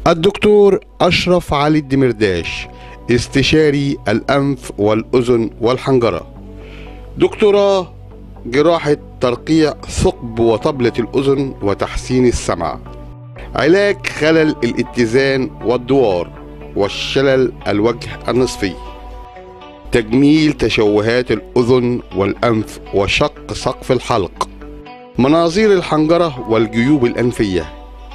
الدكتور أشرف علي الدمرداش استشاري الأنف والأذن والحنجرة دكتوراه جراحة ترقيع ثقب وطبلة الأذن وتحسين السمع علاج خلل الاتزان والدوار والشلل الوجه النصفي تجميل تشوهات الأذن والأنف وشق سقف الحلق مناظير الحنجرة والجيوب الأنفية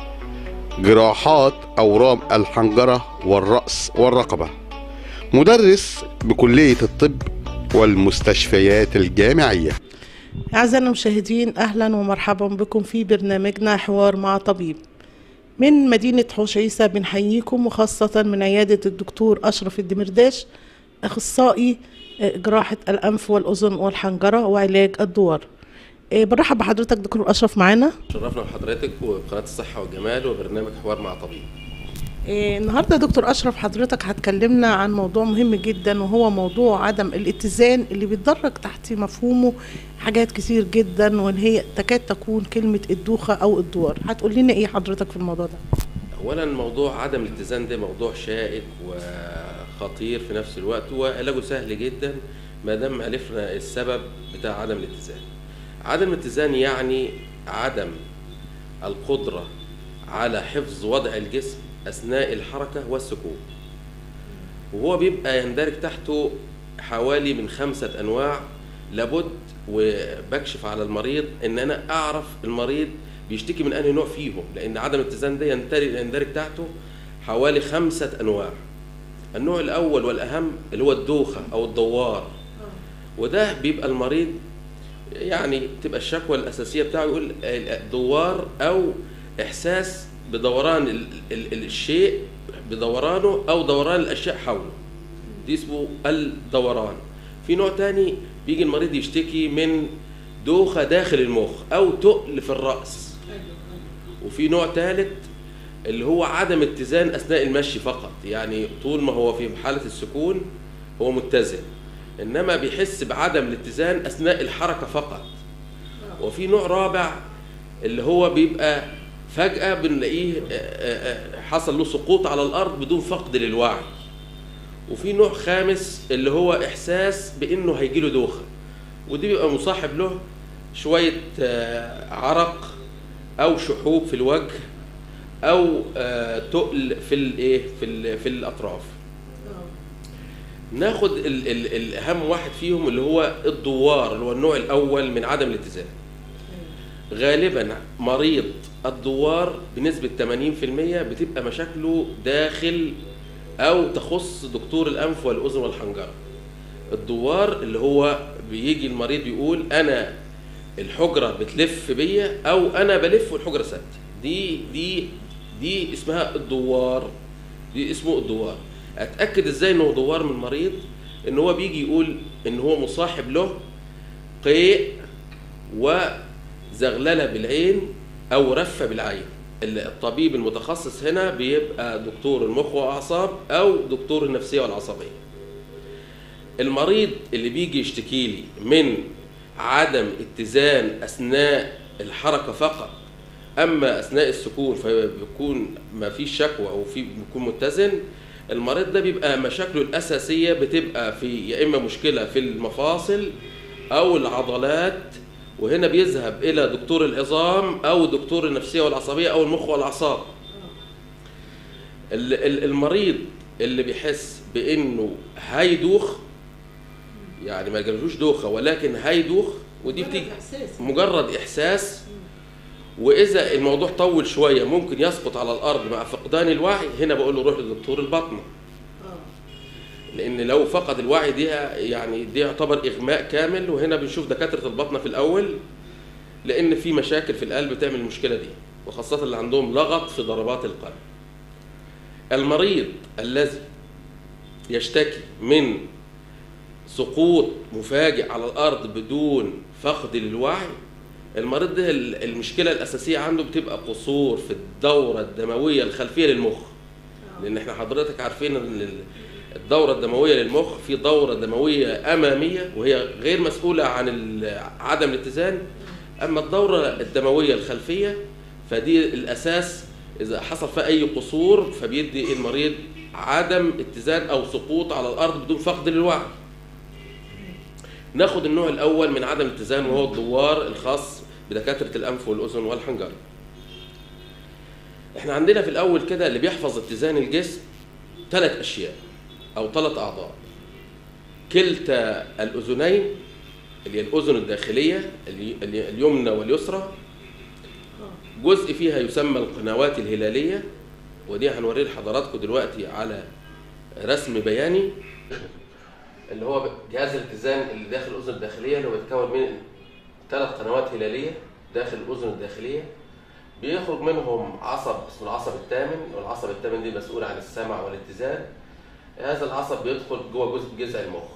جراحات أورام الحنجرة والرأس والرقبة مدرس بكلية الطب والمستشفيات الجامعية أعزائنا المشاهدين أهلا ومرحبا بكم في برنامجنا حوار مع طبيب من مدينة حوش عيسى بنحييكم وخاصة من عيادة الدكتور أشرف الدمرداش أخصائي آه، جراحة الأنف والأذن والحنجرة وعلاج الدوار آه، برحب بحضرتك دكتور أشرف معانا شرفنا بحضرتك وقناة الصحة والجمال وبرنامج حوار مع طبيب آه، النهارده دكتور اشرف حضرتك هتكلمنا عن موضوع مهم جدا وهو موضوع عدم الاتزان اللي بيتدرج تحت مفهومه حاجات كتير جدا وان هي تكاد تكون كلمه الدوخه او الدوار هتقول لنا ايه حضرتك في الموضوع ده أولا موضوع عدم الاتزان ده موضوع شائك وخطير في نفس الوقت وعلاجه سهل جدا ما دام عرفنا السبب بتاع عدم الاتزان عدم الاتزان يعني عدم القدرة على حفظ وضع الجسم أثناء الحركة والسكون وهو بيبقى يندرج تحته حوالي من خمسة أنواع لابد وبكشف على المريض إن أنا أعرف المريض بيشتكي من أنهي نوع فيهم لأن عدم الاتزان ده يندرج, يندرج تحته حوالي خمسة أنواع النوع الأول والأهم اللي هو الدوخة أو الدوار وده بيبقى المريض يعني تبقى الشكوى الأساسية بتاعه يقول دوار أو إحساس بدوران ال ال الشيء بدورانه أو دوران الأشياء حوله دي اسمه الدوران في نوع تاني بيجي المريض يشتكي من دوخة داخل المخ أو تقل في الرأس وفي نوع ثالث اللي هو عدم اتزان أثناء المشي فقط يعني طول ما هو في حالة السكون هو متزن إنما بيحس بعدم الاتزان أثناء الحركة فقط وفي نوع رابع اللي هو بيبقى فجأة بنلاقيه آه، آه، آه، حصل له سقوط على الأرض بدون فقد للوعي وفي نوع خامس اللي هو إحساس بإنه هيجيله دوخة ودي بيبقى مصاحب له شوية آه، عرق أو شحوب في الوجه أو آه، تقل في الإيه في ال- في الأطراف ناخد ال ال الأهم واحد فيهم اللي هو الدوار اللي هو النوع الأول من عدم الاتزان غالبا مريض الدوار بنسبة 80% بتبقى مشاكله داخل أو تخص دكتور الأنف والأذن والحنجرة الدوار اللي هو بيجي المريض يقول أنا الحجرة بتلف بيا أو أنا بلف والحجرة ثابتة دي دي دي اسمها الدوار دي اسمه الدوار أتأكد إزاي إنه دوار من المريض إن هو بيجي يقول إن هو مصاحب له قيء وزغلله بالعين او رفه بالعين الطبيب المتخصص هنا بيبقى دكتور المخ واعصاب او دكتور النفسيه والعصبيه المريض اللي بيجي يشتكي لي من عدم اتزان اثناء الحركه فقط اما اثناء السكون فبيكون ما فيش شكوى او في بيكون متزن المريض ده بيبقى مشاكله الاساسيه بتبقى في يا اما مشكله في المفاصل او العضلات وهنا بيذهب الى دكتور العظام او دكتور النفسيه والعصبيه او المخ والاعصاب ال- ال- المريض اللي بيحس بانه هيدوخ يعني ما جالوش دوخه ولكن هيدوخ ودي بتيجي مجرد احساس واذا الموضوع طول شويه ممكن يسقط على الارض مع فقدان الوعي هنا بقول له روح لدكتور البطنه لان لو فقد الوعي دي يعني دي يعتبر اغماء كامل وهنا بنشوف دكاتره البطنه في الاول لان في مشاكل في القلب بتعمل المشكله دي وخاصه اللي عندهم لغط في ضربات القلب المريض الذي يشتكي من سقوط مفاجئ على الارض بدون فقد للوعي المريض ده ال- المشكله الاساسيه عنده بتبقى قصور في الدوره الدمويه الخلفيه للمخ لان احنا حضرتك عارفين ان ال- الدوره الدمويه للمخ في دوره دمويه اماميه وهي غير مسؤوله عن ال- عدم الاتزان اما الدوره الدمويه الخلفيه فدي الاساس اذا حصل فيها اي قصور فبيدي المريض عدم اتزان او سقوط على الارض بدون فقد للوعي ناخد النوع الاول من عدم الاتزان وهو الدوار الخاص بدكاتره الانف والاذن والحنجره احنا عندنا في الاول كده اللي بيحفظ اتزان الجسم ثلاث اشياء او ثلاث اعضاء كلتا الاذنين اللي هي الاذن الداخليه اللي- اللي- اليمنى واليسرى جزء فيها يسمى القنوات الهلاليه ودي هنوريه لحضراتكم دلوقتي على رسم بياني اللي هو جهاز الاتزان اللي داخل الاذن الداخليه اللي هو بيتكون من ثلاث قنوات هلاليه داخل الاذن الداخليه بيخرج منهم عصب اسمه العصب الثامن والعصب الثامن دي مسؤول عن السمع والاتزان هذا العصب بيدخل جوه جزء جذع المخ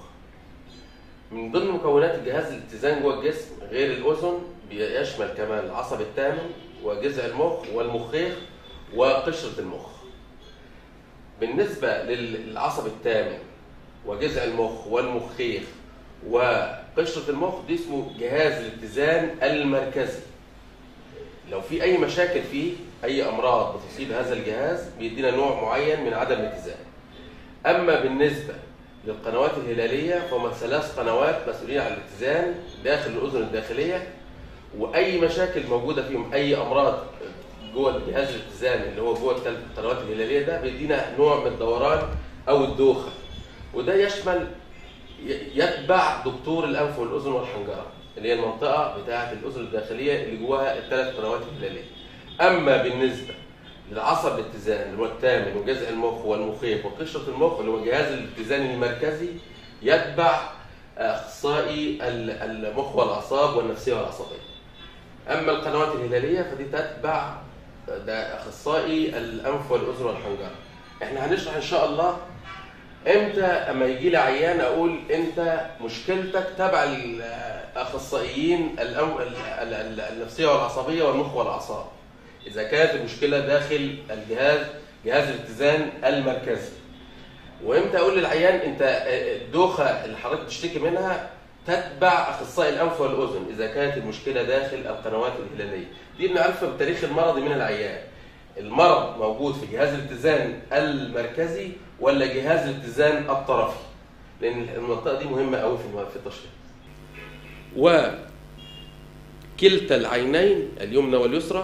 من ضمن مكونات الجهاز الاتزان جوه الجسم غير الاذن بيشمل كمان العصب الثامن وجذع المخ والمخيخ وقشره المخ بالنسبه للعصب الثامن وجذع المخ والمخيخ وقشره المخ دي اسمه جهاز الاتزان المركزي لو في اي مشاكل فيه اي امراض بتصيب هذا الجهاز بيدينا نوع معين من عدم الاتزان اما بالنسبه للقنوات الهلاليه فهم ثلاث قنوات مسؤولين عن الاتزان داخل الاذن الداخليه واي مشاكل موجوده فيهم اي امراض جوه جهاز الاتزان اللي هو جوه الثلاث القنوات الهلاليه ده بيدينا نوع من الدوران او الدوخه وده يشمل ي- يتبع دكتور الانف والاذن والحنجره اللي هي المنطقه بتاعه الاذن الداخليه اللي جواها الثلاث قنوات الهلاليه اما بالنسبه للعصب الاتزان اللي هو الثامن وجذع المخ والمخيخ وقشره المخ اللي هو جهاز الاتزان المركزي يتبع اخصائي ال- المخ والاعصاب والنفسيه والعصبيه اما القنوات الهلاليه فدي تتبع ده اخصائي الانف والاذن والحنجره احنا هنشرح ان شاء الله امتى اما يجي لي عيان اقول انت مشكلتك تبع الاخصائيين الأم- ال- ال- ال- النفسيه والعصبيه والمخ والاعصاب اذا كانت المشكله داخل الجهاز جهاز الاتزان المركزي وامتى اقول للعيان انت الدوخه اللي حضرتك بتشتكي منها تتبع اخصائي الانف والاذن اذا كانت المشكله داخل القنوات الهلاليه دي بنعرفها بالتاريخ المرضي من العيان المرض موجود في جهاز الاتزان المركزي ولا جهاز الاتزان الطرفي لان المنطقه دي مهمه قوي في في التشخيص وكلتا العينين اليمنى واليسرى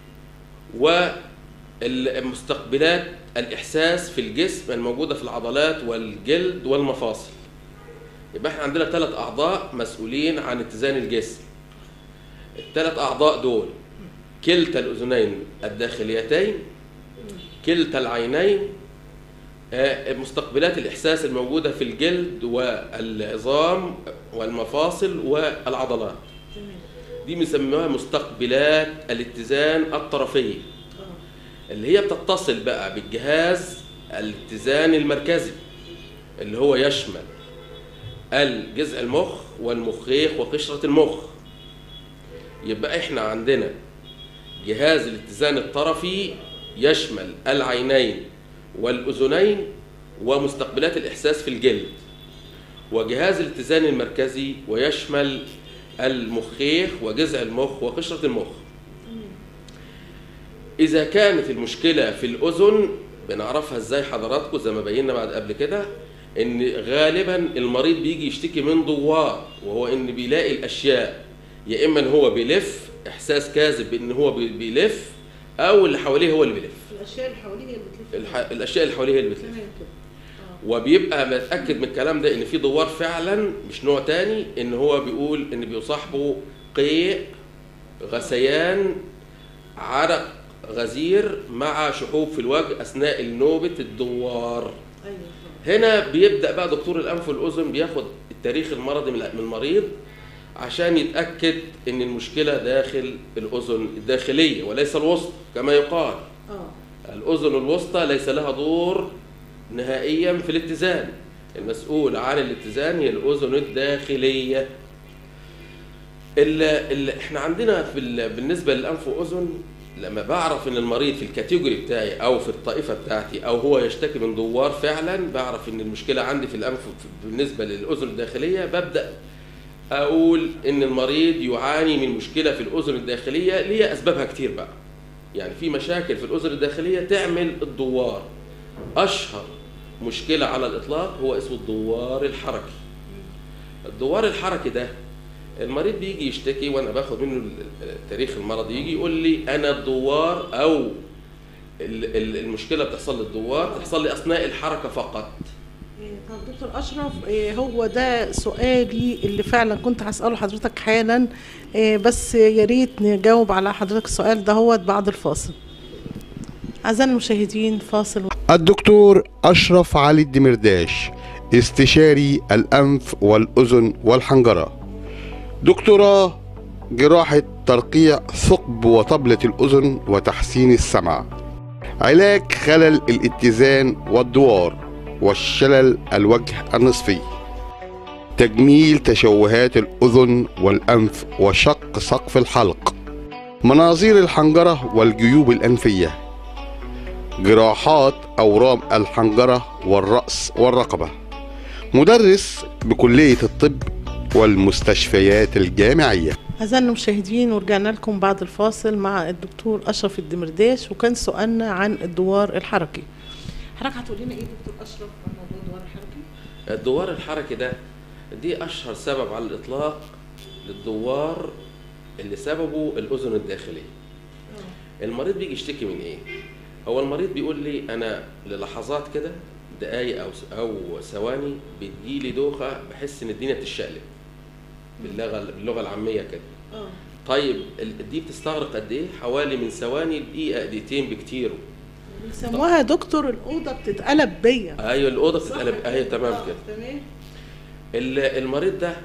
والمستقبلات الإحساس في الجسم الموجودة في العضلات والجلد والمفاصل يبقى احنا عندنا ثلاث أعضاء مسؤولين عن اتزان الجسم الثلاث أعضاء دول كلتا الأذنين الداخليتين كلتا العينين آه، مستقبلات الإحساس الموجودة في الجلد والعظام والمفاصل والعضلات دي بنسميها مستقبلات الاتزان الطرفية اللي هي بتتصل بقى بالجهاز الاتزان المركزي اللي هو يشمل الجذع المخ والمخيخ وقشرة المخ يبقى احنا عندنا جهاز الاتزان الطرفي يشمل العينين والأذنين ومستقبلات الإحساس في الجلد وجهاز الاتزان المركزي ويشمل المخيخ وجذع المخ وقشرة المخ إذا كانت المشكلة في الأذن بنعرفها إزاي حضراتكم زي ما بينا بعد قبل كده إن غالبا المريض بيجي يشتكي من دوار وهو إن بيلاقي الأشياء يا إما إن هو بيلف إحساس كاذب بإن هو بي- بيلف أو اللي حواليه هو اللي بيلف الاشياء اللي حواليه هي اللي بتلف الح... الأشياء اللي حواليه هي اللي بتلف تمام كده وبيبقى متاكد من الكلام ده ان في دوار فعلا مش نوع تاني ان هو بيقول ان بيصاحبه قيء غثيان عرق غزير مع شحوب في الوجه اثناء نوبه الدوار ايوه هنا بيبدا بقى دكتور الانف والاذن بياخد التاريخ المرضي من من المريض عشان يتاكد ان المشكله داخل الاذن الداخليه وليس الوسط كما يقال اه الأذن الوسطى ليس لها دور نهائيا في الاتزان المسؤول عن الاتزان هي الأذن الداخلية ال ال احنا عندنا في ال بالنسبة للأنف وأذن لما بعرف ان المريض في الكاتيجوري بتاعي او في الطائفه بتاعتي او هو يشتكي من دوار فعلا بعرف ان المشكله عندي في الانف بالنسبه للاذن الداخليه ببدا اقول ان المريض يعاني من مشكله في الاذن الداخليه ليها اسبابها كتير بقى يعني في مشاكل في الاذن الداخليه تعمل الدوار اشهر مشكله على الاطلاق هو اسمه الدوار الحركي الدوار الحركي ده المريض بيجي يشتكي وانا باخد منه ال- التاريخ المرضي يجي يقول لي انا الدوار او ال- ال- المشكله بتحصل لي الدوار بتحصل لي اثناء الحركه فقط إيه، طب دكتور اشرف إيه، هو ده سؤالي اللي فعلا كنت هساله حضرتك حالا إيه، بس يا ريت نجاوب على حضرتك السؤال ده هو بعد الفاصل اعزائي المشاهدين فاصل الدكتور أشرف علي الدمرداش استشاري الأنف والأذن والحنجرة دكتوراه جراحة ترقيع ثقب وطبلة الأذن وتحسين السمع علاج خلل الاتزان والدوار والشلل الوجه النصفي تجميل تشوهات الأذن والأنف وشق سقف الحلق مناظير الحنجرة والجيوب الأنفية جراحات أورام الحنجرة والرأس والرقبة مدرس بكلية الطب والمستشفيات الجامعية أعزائي المشاهدين ورجعنا لكم بعد الفاصل مع الدكتور أشرف الدمرداش وكان سؤالنا عن الدوار الحركي حضرتك هتقول لنا إيه دكتور أشرف عن موضوع الدوار الحركي؟ الدوار الحركي ده دي اشهر سبب على الاطلاق للدوار اللي سببه الاذن الداخليه المريض بيجي يشتكي من ايه هو المريض بيقول لي انا للحظات كده دقايق او او ثواني بتجيلي دوخه بحس ان الدنيا بتشقلب باللغه باللغه العاميه كده اه طيب ال- دي بتستغرق قد ايه حوالي من ثواني لدقيقه دقيقتين بكتير بيسموها دكتور الأوضة بتتقلب بيا ايوه الاوضه صح بتتقلب اهي تمام آه، كده تمام ال- المريض ده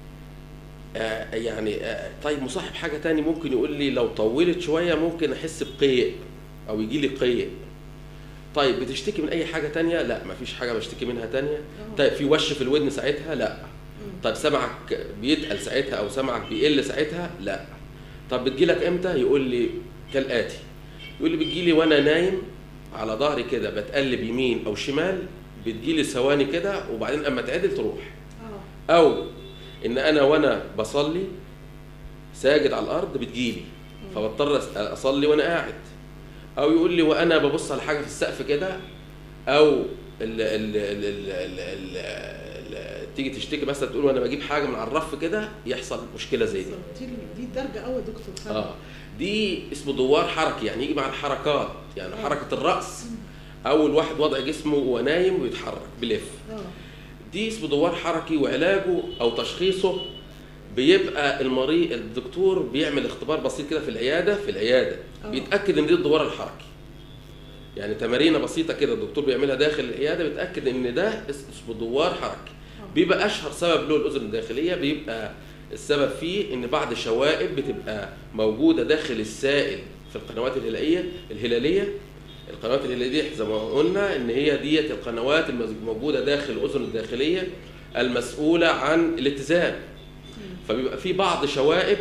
آه، يعني آه، طيب مصاحب حاجه تاني ممكن يقول لي لو طولت شويه ممكن احس بقيء او يجي لي قيء طيب بتشتكي من اي حاجه تانية لا مفيش حاجه بشتكي منها تانية طيب في وش في الودن ساعتها لا طيب سمعك بيتقل ساعتها او سمعك بيقل ساعتها لا طب بتجيلك امتى يقول لي كالاتي يقول لي بتجيلي وانا نايم على ظهري كده بتقلب يمين او شمال بتجيلي ثواني كده وبعدين اما تعدل تروح اه او ان انا وانا بصلي ساجد على الارض بتجيلي فبضطر أس- اصلي وانا قاعد او يقول لي وانا ببص على حاجه في السقف كده او ال ال ال ال ال ال ال تيجي تشتكي مثلا تقول وانا بجيب حاجه من على الرف كده يحصل مشكله زي دي دي دي درجة قوي يا دكتور فعلا. اه دي اسمه دوار حركي يعني يجي مع الحركات يعني آه. حركه الراس او الواحد وضع جسمه وهو نايم ويتحرك بلف اه دي اسمه دوار حركي وعلاجه او تشخيصه بيبقى المريض الدكتور بيعمل اختبار بسيط كده في العياده في العياده آه. بيتاكد ان دي الدوار الحركي يعني تمارين بسيطه كده الدكتور بيعملها داخل العياده بيتاكد ان ده اس- اسمه دوار حركي بيبقى اشهر سبب له الاذن الداخليه بيبقى السبب فيه ان بعض الشوائب بتبقى موجوده داخل السائل في القنوات الهلاليه الهلاليه القنوات الهلاليه زي ما قلنا ان هي ديت القنوات الموجوده داخل الاذن الداخليه المسؤوله عن الاتزان فبيبقى في بعض شوائب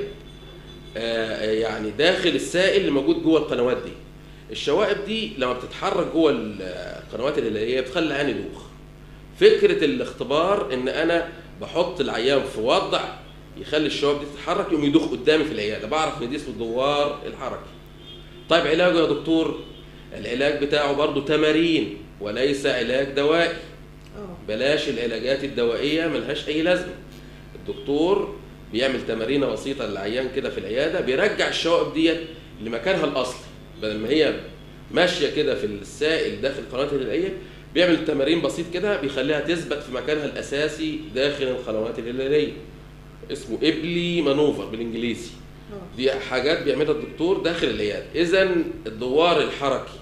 آه، يعني داخل السائل اللي موجود جوه القنوات دي الشوائب دي لما بتتحرك جوه القنوات الهلاليه بتخلي العين يدوخ فكره الاختبار ان انا بحط العيان في وضع يخلي الشوائب دي تتحرك يقوم يدوخ قدامي في العياده بعرف ان دي اسمه الدوار الحركي طيب علاجه يا دكتور العلاج بتاعه برضه تمارين وليس علاج دوائي اه بلاش العلاجات الدوائيه ملهاش اي لازمه الدكتور بيعمل تمارين بسيطه للعيان كده في العياده بيرجع الشوائب ديت لمكانها الاصلي بدل ما هي ماشيه كده في السائل داخل القنوات الهلاليه بيعمل تمارين بسيط كده بيخليها تثبت في مكانها الاساسي داخل القنوات الهلاليه اسمه ابلي مانوفر بالانجليزي اه دي حاجات بيعملها الدكتور داخل العياده اذا الدوار الحركي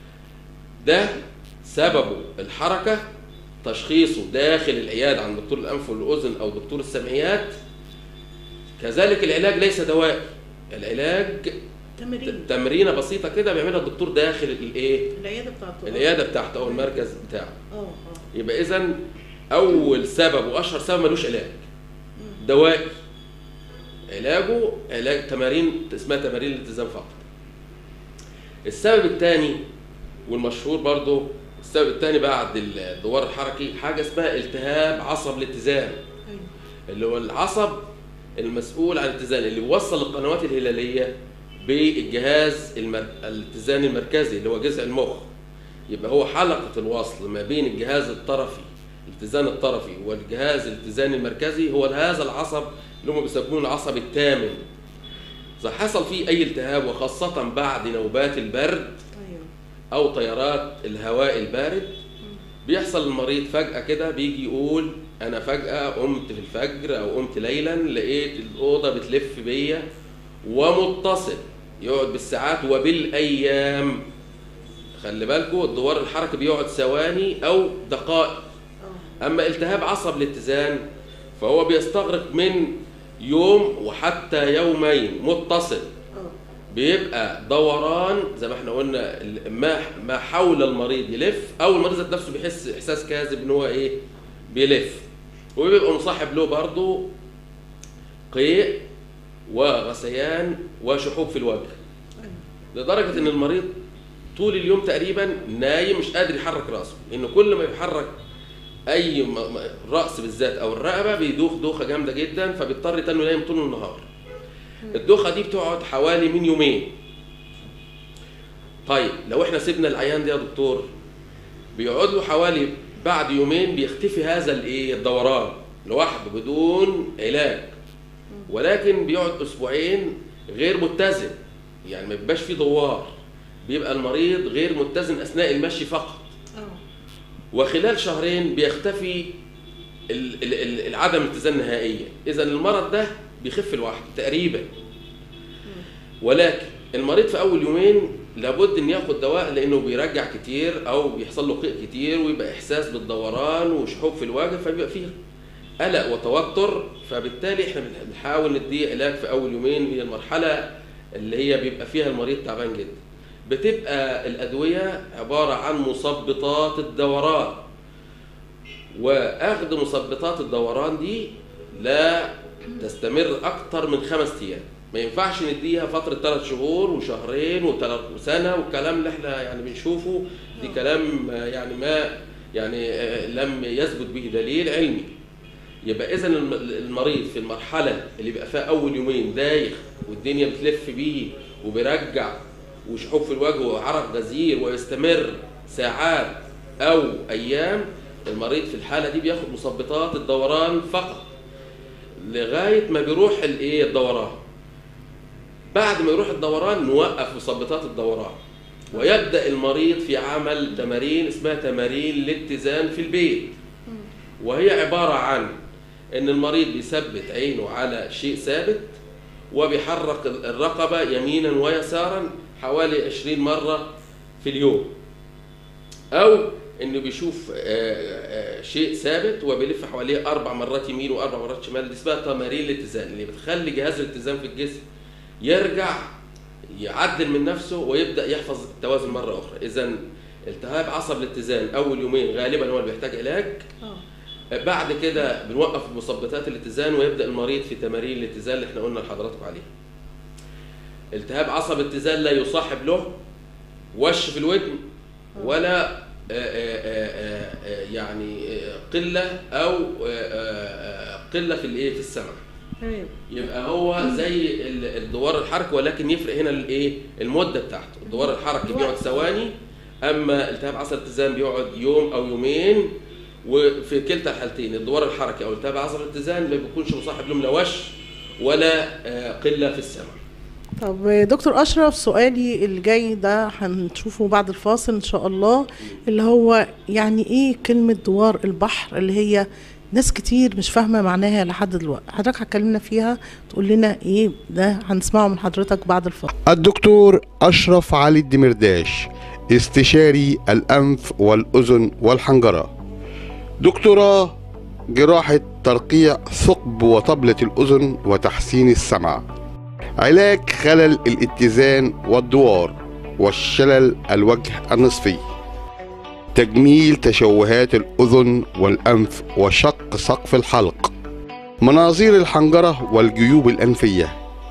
ده سببه الحركه تشخيصه داخل العياده عند دكتور الانف والاذن او دكتور السمعيات كذلك العلاج ليس دوائي العلاج تمرين تمرينه بسيطه كده بيعملها الدكتور داخل الايه العيادة بتاعته العياده بتاعته او المركز بتاعه اه اه يبقى اذا اول سبب واشهر سبب ملوش علاج دوائي علاجه علاج تمارين اسمها تمارين الالتزام فقط السبب الثاني والمشهور برضه السبب الثاني بعد الدوار الحركي حاجه اسمها التهاب عصب الاتزان ايوه اللي هو العصب المسؤول عن الاتزان اللي بيوصل القنوات الهلاليه بالجهاز المر... الاتزان المركزي اللي هو جذع المخ يبقى هو حلقة الوصل ما بين الجهاز الطرفي الاتزان الطرفي والجهاز الاتزان المركزي هو هذا العصب اللي هم بيسموه العصب الثامن إذا حصل فيه أي التهاب وخاصة بعد نوبات البرد ايوه او طيارات الهواء البارد بيحصل المريض فجأة كده بيجي يقول أنا فجأة قمت في الفجر أو قمت ليلا لقيت الأوضة بتلف بيا ومتصل يقعد بالساعات وبالأيام خلي بالكوا الدوار الحركي بيقعد ثواني أو دقائق أما التهاب عصب الاتزان فهو بيستغرق من يوم وحتى يومين متصل بيبقى دوران زي ما احنا قلنا ال- ما ما حول المريض يلف او المريض ذات نفسه بيحس احساس كاذب ان هو ايه بيلف وبيبقى مصاحب له برضه قيء وغثيان وشحوب في الوجه لدرجه ان المريض طول اليوم تقريبا نايم مش قادر يحرك راسه لانه كل ما يحرك اي م- م- الراس بالذات او الرقبه بيدوخ دوخه جامده جدا فبيضطر تاني نايم طول النهار الدوخه دي بتقعد حوالي من يومين طيب لو احنا سيبنا العيان ده يا دكتور بيقعد له حوالي بعد يومين بيختفي هذا الايه الدوران لوحده بدون علاج ولكن بيقعد اسبوعين غير متزن يعني ما بيبقاش فيه دوار بيبقى المريض غير متزن اثناء المشي فقط وخلال شهرين بيختفي ال- ال- ال- العدم الاتزان نهائيا اذا المرض ده بيخف لوحده تقريبا ولكن المريض في اول يومين لابد ان ياخد دواء لانه بيرجع كتير او بيحصل له قيء كتير ويبقى احساس بالدوران وشحوب في الوجه فبيبقى فيه قلق وتوتر فبالتالي احنا بنحاول نديه علاج في اول يومين هي المرحله اللي هي بيبقى فيها المريض تعبان جدا بتبقى الادويه عباره عن مثبطات الدوران واخذ مثبطات الدوران دي لا تستمر اكتر من خمس ايام ما ينفعش نديها فتره ثلاث شهور وشهرين وثلاث وسنه والكلام اللي احنا يعني بنشوفه دي كلام آه، يعني ما يعني آه، لم يثبت به دليل علمي يبقى اذا الم- المريض في المرحله اللي بيبقى فيها اول يومين دايخ والدنيا بتلف بيه وبيرجع وشحوب في الوجه وعرق غزير ويستمر ساعات او ايام المريض في الحاله دي بياخد مثبطات الدوران فقط لغايه ما بيروح الايه الدوران بعد ما يروح الدوران نوقف مثبطات الدوران ويبدا المريض في عمل تمارين اسمها تمارين الاتزان في البيت وهي عباره عن ان المريض بيثبت عينه على شيء ثابت وبيحرك الرقبه يمينا ويسارا حوالي 20 مره في اليوم او انه بيشوف آه، آه، شيء ثابت وبيلف حواليه اربع مرات يمين واربع مرات شمال دي اسمها تمارين الاتزان اللي بتخلي جهاز الاتزان في الجسم يرجع يعدل من نفسه ويبدا يحفظ التوازن مره اخرى اذا التهاب عصب الاتزان اول يومين غالبا هو اللي بيحتاج علاج بعد كده بنوقف مثبطات الاتزان ويبدا المريض في تمارين الاتزان اللي احنا قلنا لحضراتكم عليها التهاب عصب الاتزان لا يصاحب له وش في الودن ولا آه، آه، آه، آه، يعني آه، قله او آه، آه، آه، قله في الايه في السمع تمام يبقى هو زي ال- الدوار الحركي ولكن يفرق هنا الايه المده بتاعته الدوار الحركي بيقعد ثواني اما التهاب عصب الاتزان بيقعد يوم او يومين وفي كلتا الحالتين الدوار الحركي او التهاب عصب الاتزان ما بيكونش مصاحب لهم لا وش ولا آه، قله في السمع طب دكتور اشرف سؤالي الجاي ده هنشوفه بعد الفاصل ان شاء الله اللي هو يعني ايه كلمة دوار البحر اللي هي ناس كتير مش فاهمة معناها لحد دلوقتي حضرتك هتكلمنا فيها تقول لنا ايه ده هنسمعه من حضرتك بعد الفاصل الدكتور أشرف علي الدمرداش استشاري الأنف والأذن والحنجرة دكتوراه جراحة ترقيع ثقب وطبلة الأذن وتحسين السمع علاج خلل الاتزان والدوار والشلل الوجه النصفي تجميل تشوهات الأذن والأنف وشق سقف الحلق مناظير الحنجرة والجيوب الأنفية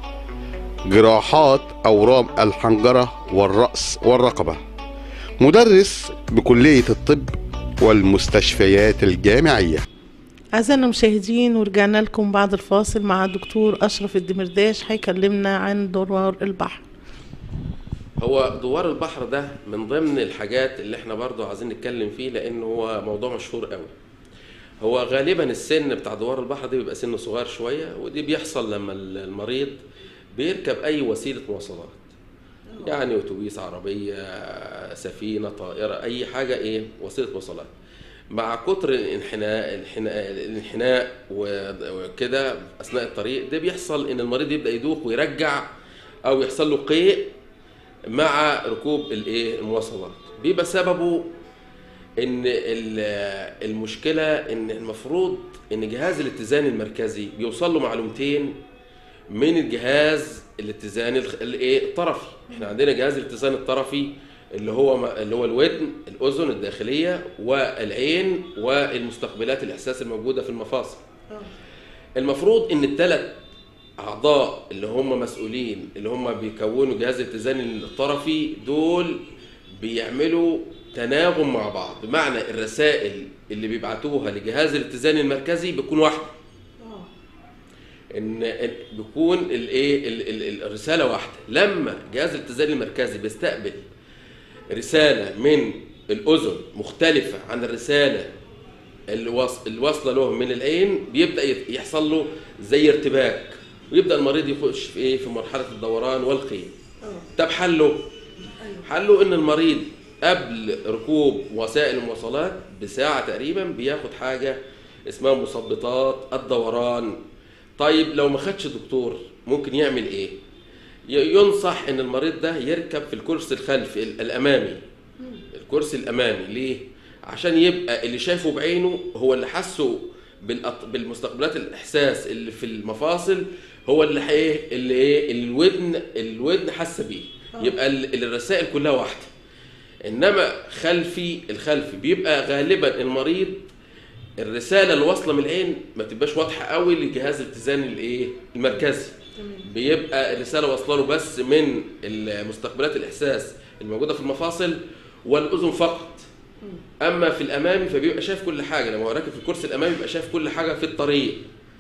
جراحات أورام الحنجرة والرأس والرقبة مدرس بكلية الطب والمستشفيات الجامعية أعزائنا المشاهدين ورجعنا لكم بعد الفاصل مع الدكتور أشرف الدمرداش هيكلمنا عن دوار البحر هو دوار البحر ده من ضمن الحاجات اللي احنا برضو عايزين نتكلم فيه لان هو موضوع مشهور قوي هو غالبا السن بتاع دوار البحر ده بيبقى سن صغير شويه ودي بيحصل لما المريض بيركب اي وسيله مواصلات يعني اتوبيس عربيه سفينه طائره اي حاجه ايه وسيله مواصلات مع كتر الانحناء الانحناء, الانحناء وكده اثناء الطريق ده بيحصل ان المريض يبدا يدوخ ويرجع او يحصل له قيء مع ركوب الايه المواصلات بيبقى سببه ان ال- المشكله ان المفروض ان جهاز الاتزان المركزي بيوصل له معلومتين من الجهاز الاتزان الخ- الايه الطرفي احنا عندنا جهاز الاتزان الطرفي اللي هو م- اللي هو الودن الاذن الداخليه والعين والمستقبلات الاحساس الموجوده في المفاصل المفروض ان الثلاث اعضاء اللي هم مسؤولين اللي هم بيكونوا جهاز الاتزان الطرفي دول بيعملوا تناغم مع بعض بمعنى الرسائل اللي بيبعتوها لجهاز الاتزان المركزي بتكون واحده ان إن بيكون الايه ال- ال- ال- الرساله واحده لما جهاز الاتزان المركزي بيستقبل رساله من الاذن مختلفه عن الرساله اللي واص- اللي واصله له من العين بيبدا يت- يحصل له زي ارتباك ويبدا المريض يخش في ايه في مرحله الدوران والقيء طب حله حله ان المريض قبل ركوب وسائل المواصلات بساعه تقريبا بياخد حاجه اسمها مثبطات الدوران طيب لو ما خدش دكتور ممكن يعمل ايه ي- ينصح ان المريض ده يركب في الكرسي الخلفي ال- الامامي الكرسي الامامي ليه عشان يبقى اللي شايفه بعينه هو اللي حسه بالأط... بالمستقبلات الاحساس اللي في المفاصل هو اللي ايه اللي ايه الودن الودن حاسه بيه يبقى ال- الرسائل كلها واحده انما خلفي الخلفي بيبقى غالبا المريض الرساله اللي واصله من العين ما تبقاش واضحه قوي لجهاز الاتزان الايه المركزي بيبقى الرساله واصله له بس من مستقبلات الاحساس الموجوده في المفاصل والاذن فقط اما في الامامي فبيبقى شايف كل حاجه لما هو راكب في الكرسي الامامي بيبقى شايف كل حاجه في الطريق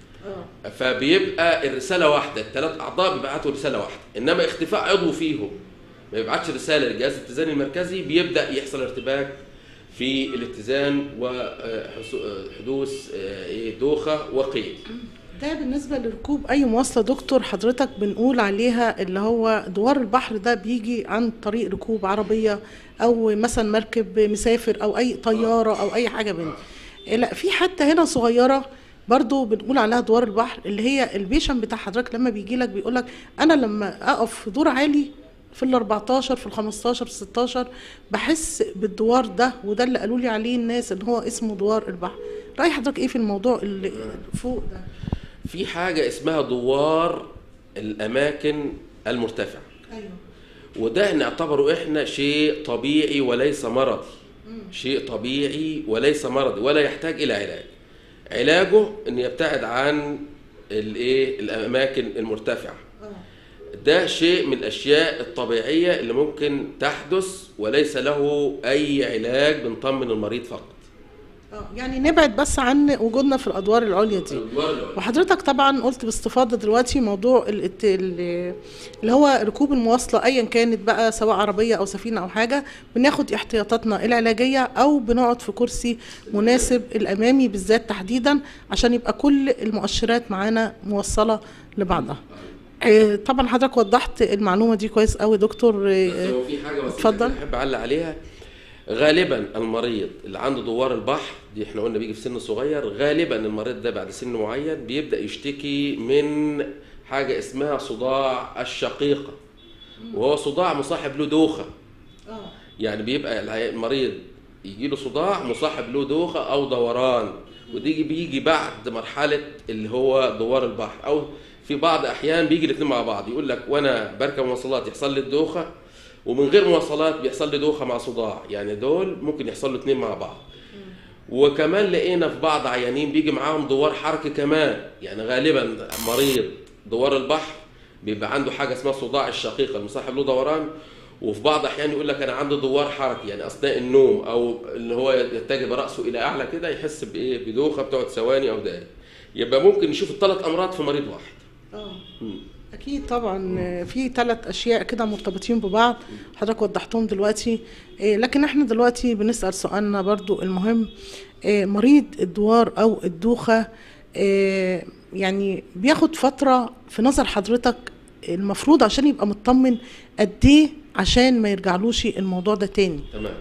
فبيبقى الرساله واحده الثلاث اعضاء بيبعتوا رساله واحده انما اختفاء عضو فيهم ما يبعتش رساله للجهاز الاتزان المركزي بيبدا يحصل ارتباك في الاتزان وحدوث دوخه وقيء ده بالنسبة لركوب أي مواصلة دكتور حضرتك بنقول عليها اللي هو دوار البحر ده بيجي عن طريق ركوب عربية أو مثلا مركب مسافر أو أي طيارة أو أي حاجة من لا في حتى هنا صغيرة برضو بنقول عليها دوار البحر اللي هي البيشن بتاع حضرتك لما بيجي لك بيقول لك أنا لما أقف في دور عالي في ال 14 في ال 15 في ال 16 بحس بالدوار ده وده اللي قالوا لي عليه الناس ان هو اسمه دوار البحر رأي حضرتك ايه في الموضوع اللي فوق ده في حاجه اسمها دوار الاماكن المرتفعه ايوه وده نعتبره احنا شيء طبيعي وليس مرضي شيء طبيعي وليس مرضي ولا يحتاج الى علاج علاجه ان يبتعد عن الايه الاماكن المرتفعه ده شيء من الاشياء الطبيعيه اللي ممكن تحدث وليس له اي علاج بنطمن المريض فقط اه يعني نبعد بس عن وجودنا في الادوار العليا دي وحضرتك طبعا قلت باستفاضه دلوقتي موضوع ال- الت- ال- اللي هو ركوب المواصله ايا كانت بقى سواء عربيه او سفينه او حاجه بناخد احتياطاتنا العلاجيه او بنقعد في كرسي مناسب الامامي بالذات تحديدا عشان يبقى كل المؤشرات معانا موصله لبعضها آه، طبعا حضرتك وضحت المعلومه دي كويس قوي دكتور بس آه، هو في حاجه بس اتفضل. احب اعلق عليها غالبا المريض اللي عنده دوار البحر دي احنا قلنا بيجي في سن صغير غالبا المريض ده بعد سن معين بيبدا يشتكي من حاجه اسمها صداع الشقيقه وهو صداع مصاحب له دوخه يعني بيبقى العي- المريض يجي له صداع مصاحب له دوخه او دوران ودي بيجي بعد مرحله اللي هو دوار البحر او في بعض احيان بيجي الاثنين مع بعض يقول لك وانا بركب مواصلات يحصل لي الدوخه ومن غير مواصلات بيحصل لي دوخه مع صداع يعني دول ممكن يحصل له اثنين مع بعض وكمان لقينا في بعض عيانين بيجي معاهم دوار حركي كمان يعني غالبا مريض دوار البحر بيبقى عنده حاجه اسمها صداع الشقيقه المصاحب له دوران وفي بعض الاحيان يقول لك انا عندي دوار حركي يعني اثناء النوم او اللي هو يتجه براسه الى اعلى كده يحس بايه بدوخه بتقعد ثواني او دقائق يبقى ممكن نشوف الثلاث امراض في مريض واحد اه مم. اكيد طبعا آه، في ثلاث اشياء كده مرتبطين ببعض حضرتك وضحتهم دلوقتي آه، لكن احنا دلوقتي بنسال سؤالنا برضو المهم آه، مريض الدوار او الدوخه آه، يعني بياخد فتره في نظر حضرتك المفروض عشان يبقى مطمن قد ايه عشان ما يرجعلوش الموضوع ده تاني تمام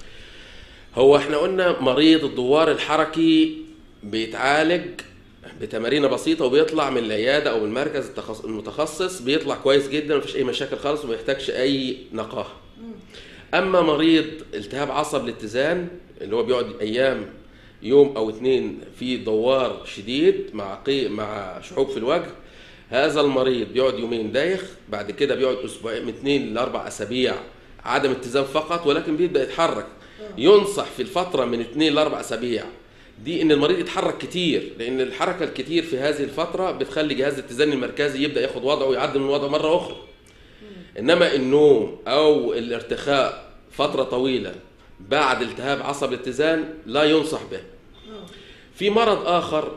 هو احنا قلنا مريض الدوار الحركي بيتعالج بتمارين بسيطة وبيطلع من العيادة أو من المركز التخص- المتخصص بيطلع كويس جدا مفيش أي مشاكل خالص وما يحتاجش أي نقاهة. أما مريض التهاب عصب الاتزان اللي هو بيقعد أيام يوم أو اتنين في دوار شديد مع قي مع شحوب في الوجه هذا المريض بيقعد يومين دايخ بعد كده بيقعد أسبوعين من اتنين لأربع أسابيع عدم اتزان فقط ولكن بيبدأ يتحرك ينصح في الفترة من اتنين لأربع أسابيع دي ان المريض يتحرك كتير لان الحركه الكتير في هذه الفتره بتخلي جهاز الاتزان المركزي يبدا ياخد وضعه ويعدل من وضعه مره اخرى انما النوم او الارتخاء فتره طويله بعد التهاب عصب الاتزان لا ينصح به في مرض اخر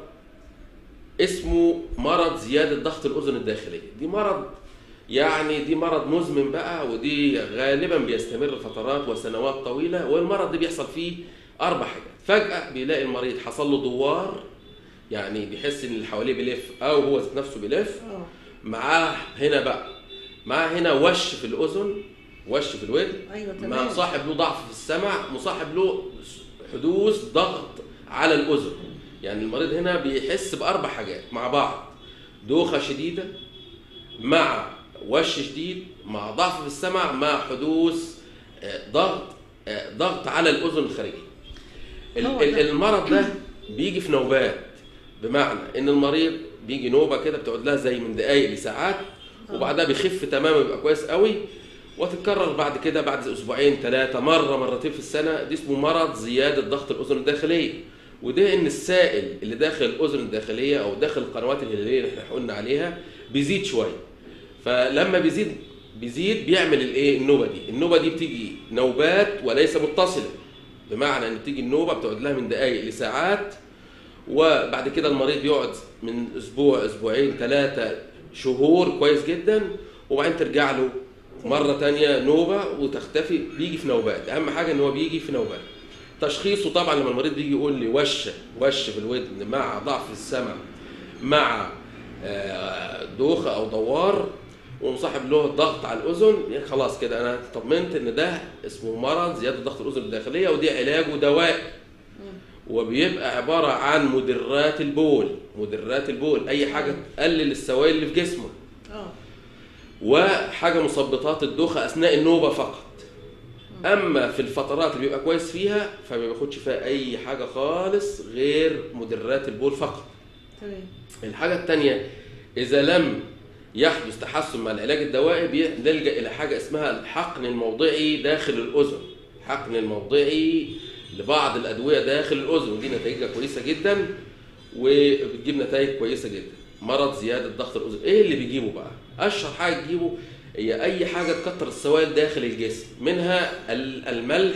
اسمه مرض زياده ضغط الاذن الداخليه دي مرض يعني دي مرض مزمن بقى ودي غالبا بيستمر فترات وسنوات طويله والمرض ده بيحصل فيه اربع حاجات فجاه بيلاقي المريض حصل له دوار يعني بيحس ان اللي حواليه بيلف او هو ذات نفسه بيلف معاه هنا بقى معاه هنا وش في الاذن وش في الودن أيوة، تمام. مع صاحب له ضعف في السمع مصاحب له حدوث ضغط على الاذن يعني المريض هنا بيحس باربع حاجات مع بعض دوخه شديده مع وش شديد مع ضعف في السمع مع حدوث آه، ضغط آه، ضغط على الاذن الخارجيه ال- هو ال- ده. المرض ده بيجي في نوبات بمعنى ان المريض بيجي نوبه كده بتقعد لها زي من دقائق لساعات وبعدها بيخف تماما يبقى كويس قوي وتتكرر بعد كده بعد اسبوعين ثلاثه مره مرتين في السنه دي اسمه مرض زياده ضغط الاذن الداخليه وده ان السائل اللي داخل الاذن الداخليه او داخل القنوات الهلاليه اللي احنا قلنا عليها بيزيد شويه فلما بيزيد بيزيد بيعمل الايه النوبه دي النوبه دي بتيجي نوبات وليس متصله بمعنى ان بتيجي النوبه بتقعد لها من دقائق لساعات وبعد كده المريض بيقعد من اسبوع اسبوعين ثلاثه شهور كويس جدا وبعدين ترجع له مره تانية نوبه وتختفي بيجي في نوبات اهم حاجه ان هو بيجي في نوبات تشخيصه طبعا لما المريض بيجي يقول لي وش وش في الودن مع ضعف في السمع مع آه، دوخه او دوار ومصاحب له ضغط على الاذن يعني خلاص كده انا طمنت ان ده اسمه مرض زياده ضغط الاذن الداخليه ودي علاجه دوائي وبيبقى عباره عن مدرات البول مدرات البول اي حاجه تقلل السوائل اللي في جسمه اه وحاجه مثبطات الدوخه اثناء النوبه فقط اما في الفترات اللي بيبقى كويس فيها فما بياخدش فيها اي حاجه خالص غير مدرات البول فقط تمام الحاجة التانية إذا لم يحدث تحسن مع العلاج الدوائي بنلجأ إلى حاجة اسمها الحقن الموضعي داخل الأذن الحقن الموضعي لبعض الأدوية داخل الأذن ودي نتائجها كويسة جدا وبتجيب نتائج كويسة جدا مرض زيادة ضغط الأذن إيه اللي بيجيبه بقى؟ أشهر حاجة تجيبه هي أي حاجة تكتر السوائل داخل الجسم منها ال- الملح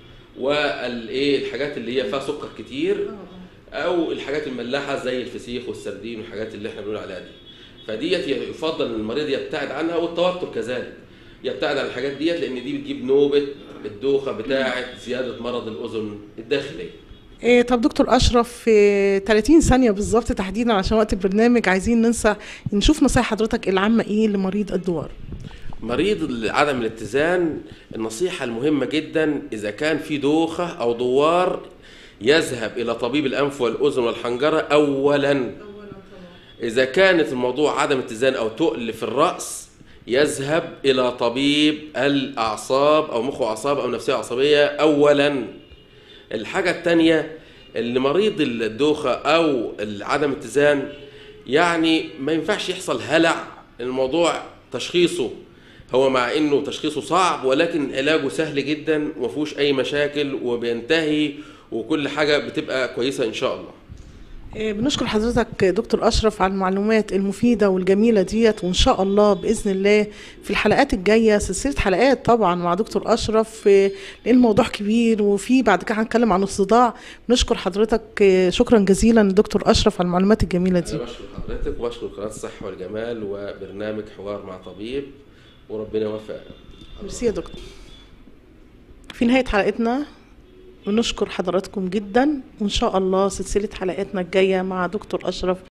والايه الحاجات اللي هي فيها سكر كتير او الحاجات الملاحه زي الفسيخ والسردين والحاجات اللي احنا بنقول عليها دي فديت يفضل ان المريض يبتعد عنها والتوتر كذلك يبتعد عن الحاجات ديت لان دي بتجيب نوبه الدوخه بتاعه زياده مرض الاذن الداخليه إيه طب دكتور اشرف في 30 ثانيه بالظبط تحديدا عشان وقت البرنامج عايزين ننسى نشوف نصايح حضرتك العامه ايه لمريض الدوار مريض عدم الاتزان النصيحة المهمة جدا إذا كان في دوخة أو دوار يذهب إلى طبيب الأنف والأذن والحنجرة أولا إذا كانت الموضوع عدم اتزان أو تقل في الرأس يذهب إلى طبيب الأعصاب أو مخ وأعصاب أو نفسية عصبية أولا الحاجة التانية اللي مريض الدوخة أو عدم اتزان يعني ما ينفعش يحصل هلع الموضوع تشخيصه هو مع انه تشخيصه صعب ولكن علاجه سهل جدا وما فيهوش اي مشاكل وبينتهي وكل حاجه بتبقى كويسه ان شاء الله إيه، بنشكر حضرتك دكتور أشرف على المعلومات المفيدة والجميلة ديت وإن شاء الله بإذن الله في الحلقات الجاية سلسلة حلقات طبعا مع دكتور أشرف إيه، لأن الموضوع كبير وفي بعد كده هنتكلم عن الصداع بنشكر حضرتك إيه، شكرا جزيلا دكتور أشرف على المعلومات الجميلة دي انا بشكر حضرتك وبشكر قناه الصحه والجمال وبرنامج حوار مع طبيب وربنا يوفقنا ميرسي يا دكتور في نهاية حلقتنا بنشكر حضراتكم جدا وإن شاء الله سلسلة حلقاتنا الجاية مع دكتور أشرف